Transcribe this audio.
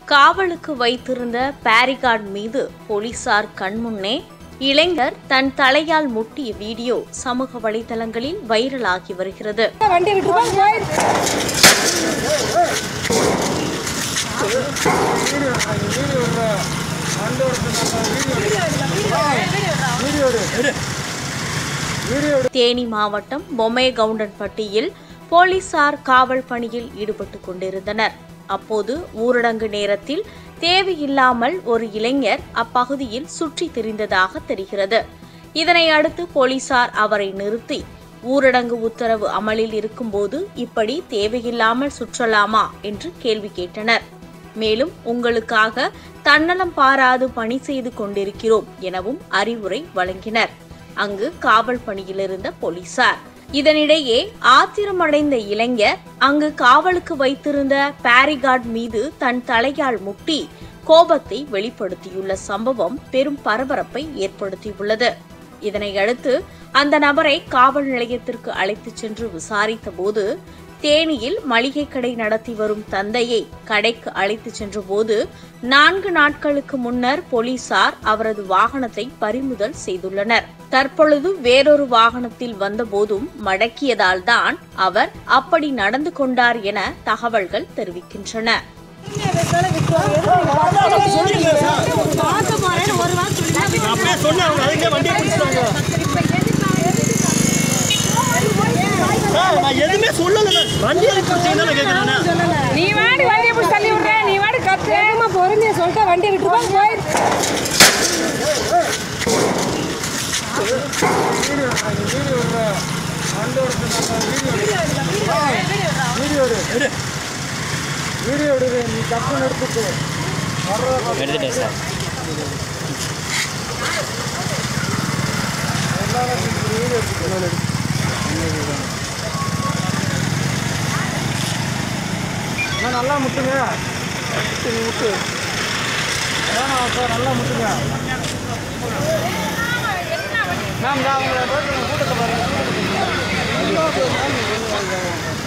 காவலுக்கு வைத்திருந்த பேரிகார்ட் மீது போலீசார் கண்முன்னே இளைஞர் தன் தலையால் முட்டிய வீடியோ சமூக வலைதளங்களில் வைரலாகி வருகிறது வண்டி விட்டுருப்பாங்க போயிரு தேனி மாவட்டம் பொம்மைகவுண்டன்பட்டியில் போலீசார் காவல் பணியில் ஈடுபட்டு கொண்டிருந்தனர் அப்போது ஊரடங்கு நேரத்தில் தேவையில்லாமல் ஒரு இளைஞர் அப்பகுதியில் சுற்றித் திரிந்ததாக தெரிகிறது இதனை அடுத்து போலீசார் அவரை நிறுத்தி ஊரடங்கு உத்தரவு அமலில் இருக்கும்போது இப்படி தேவையில்லாமல் சுற்றலாமா என்று கேள்வி கேட்டனர் மேலும் உங்களுக்காக தன்னலம் பாராது பணி செய்து கொண்டிருக்கிறோம் எனவும் அறிவுரை வழங்கினர் அங்கு காவல் பணியில் இருந்த போலீசார் இதனிடையே ஆத்திரமடைந்த இளைஞர் அங்கு காவலுக்கு வைத்திருந்த பேரிகார்ட் மீது தன் தலையால் முட்டி கோபத்தை வெளிப்படுத்தியுள்ள சம்பவம் பெரும் பரபரப்பை ஏற்படுத்தியுள்ளது இதனையடுத்து அந்த நபரை காவல் நிலையத்திற்கு அழைத்துச் சென்று விசாரித்த போது தேனியில் மளிகை கடை நடத்தி வரும் தந்தையை கடைக்கு அழைத்துச் சென்றபோது நான்கு நாட்களுக்கு முன்னர் போலீசார் அவரது வாகனத்தை பறிமுதல் செய்துள்ளனர் தற்பொழுது வேறொரு வாகனத்தில் வந்தபோதும் மடக்கியதால் தான் அவர் அப்படி நடந்து கொண்டார் என தகவல்கள் தெரிவிக்கின்றன அப்படியே சொன்னேன் அவங்க அதுக்கே வண்டியை பிடிச்சிட்டாங்க சார், நான் எதுவுமே சொல்லல வண்டியை பிடிச்சீங்கன்னா நான் கேட்குறேன் நீ வாடி வண்டியை பிடிச்சி தள்ளி விடுற நீ வாடி கத்து வேகமா பொறுமையா சொல்லிட்டு வண்டியை விட்டுருப்பாங்க போயிரு எடுத்துட்டேன் சார் நல்லா முட்டுங்க சரி, முட்டு வேணாம் சார் நல்லா முட்டுங்க மேம் நான் உங்களை கூட்டத்தை பாருங்க